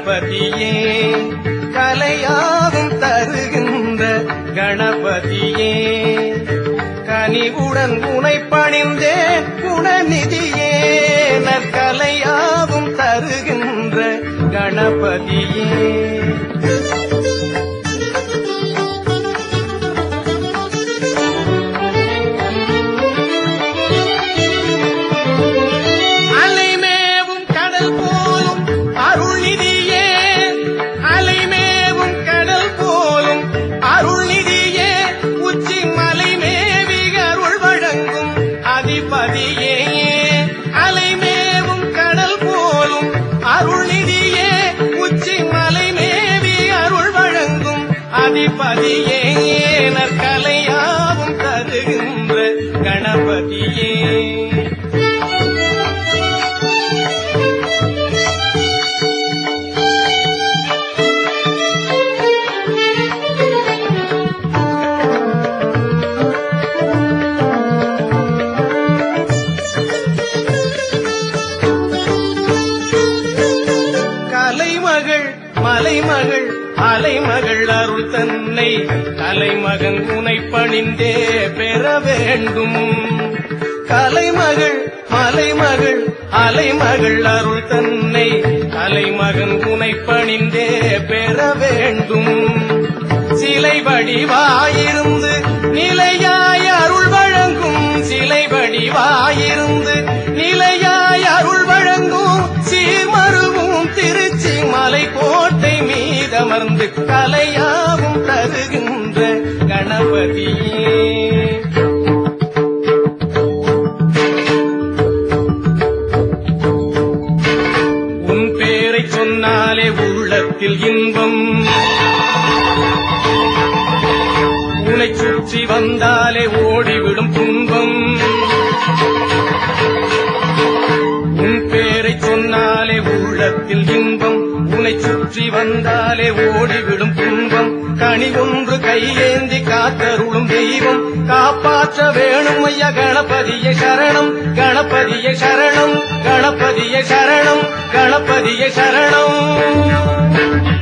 கணபதியே கலையாகும் தருகின்ற கணபதியே கனிவுடன் உனை பணிந்தேன் குணநிதியே நற்கலையாகும் தருகின்ற கணபதியே அலைமேவும் கடல் போலும் அருள்நிதியே அலைமேவும் கடல் போலும் அருள்நிதியே உச்சி மலை மேவி அருள் வழங்கும் அதிபதியே அலைமேவும் கடல் போலும் அருள்நிதியே உச்சி மலை மேவி அருள் வழங்கும் அதிபதியே நற்கலையாவும் தருகின்ற கணபதியே கலைமகள் மலைமகள் அலைமகள் அருள் தன்னை கலைமகன் உனை பணிந்தே பெற வேண்டும் கலைமகள் மலைமகள் அலைமகள் அருள் தன்னை கலைமகன் உனை பணிந்தே பெற வேண்டும் சிலை வடிவாயிருந்து நிலையாய் அருள் வழங்கும் சிலை வடிவாயிருந்து நிலையாய் அருள் வழங்கும் சீர்மருவும் திருச்சி மலை கோட்டை மீதமர்ந்து கலையாவும் தருகின்ற கணபதியே உன் பேரை சொன்னாலே உள்ளத்தில் இன்பம் உன்னை சுற்றி வந்தாலே ஓடிவிடும் துன்பம் உன் பேரை சொன்னாலே உள்ளத்தில் இன்பம் உன்னை சுற்றி வந்தாலே ஓடிவிடும் துன்பம் கனி ஒன்று கையேந்தி காத்தருளும் தெய்வம் காப்பாற்ற வேணும் ஐயா கணபதிய சரணம் கணபதிய சரணம் கணபதிய சரணம் கணபதிய சரணம்